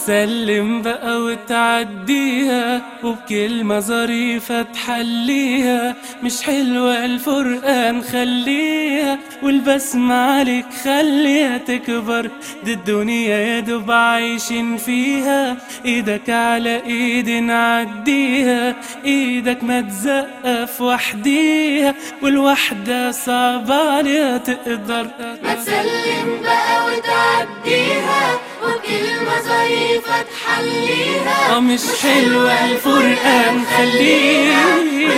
تسلم بقى وتعديها وبكلمة ظريفة تحليها مش حلوة الفرقة نخليها والبسمة عليك خليها تكبر دي الدنيا يا دوب عايشين فيها ايدك على ايدي نعديها ايدك ما تزقف وحديها والوحدة صعبة عليها تقدر ما تسلم بقى وتعديها وكلمة ظريفة تحليها اه مش حلوة الفرقة نخليها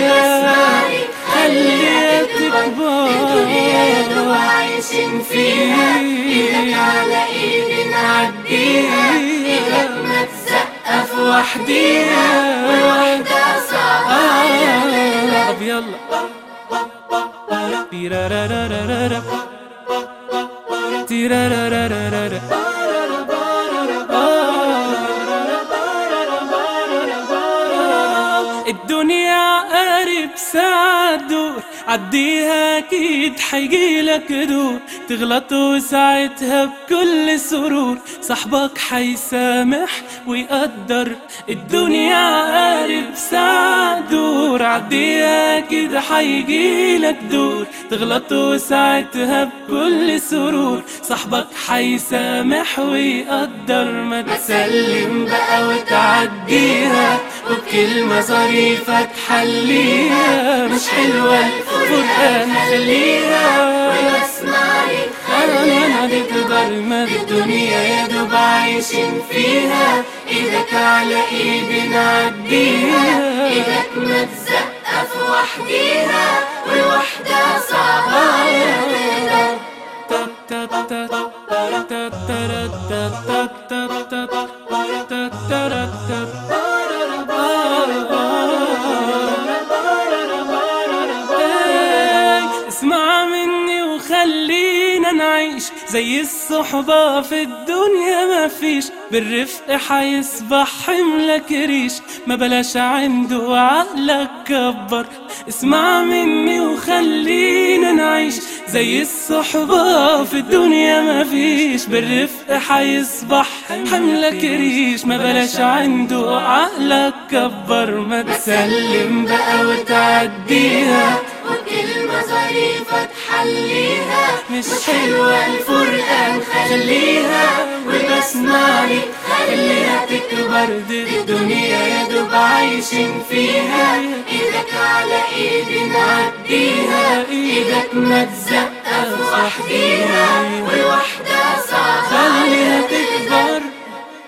خليها الدنيا دوب تكبر عايشين فيها ايدك على ايدي نعديها ايدك ما تسقف وحديها والوحدة صعبة آه، طب يلا تيرارارارارا. تيرارارارارا. آه. الدنيا قارب ساعة دور عديها اكيد حيجيلك دور تغلط وساعتها بكل سرور صاحبك حيسامح ويقدر الدنيا قارب ساعة دور عديها اكيد حيجيلك دور تغلط وساعتها بكل سرور صاحبك حيسامح ويقدر ما تسلم بقى وتعديها وبكلمة ظريفة تحليها مش حلوة الفرقة نخليها واسمع لك خلينا تقدر ما الدنيا يا دوب عايشين فيها ايدك على ايدي نعديها ايدك ما تزقف وحديها والوحدة صعبة تقدر اسمع مني وخلينا نعيش زي الصحبة في الدنيا ما فيش بالرفق حيصبح حملك ريش ما بلاش عنده عقلك كبر اسمع مني وخلينا نعيش زي الصحبة في الدنيا ما فيش بالرفق حيصبح حملك ريش ما بلاش عنده عقلك كبر ما تسلم بقى وتعديها وكلمة ظريفة تحليها مش حلوة الفرقة نخليها والبسمة لك خليها تكبر دي الدنيا يا دوب عايشين فيها ايدك على ايدي نعديها ايدك ما تزقف وحديها والوحدة صعبة خليها تكبر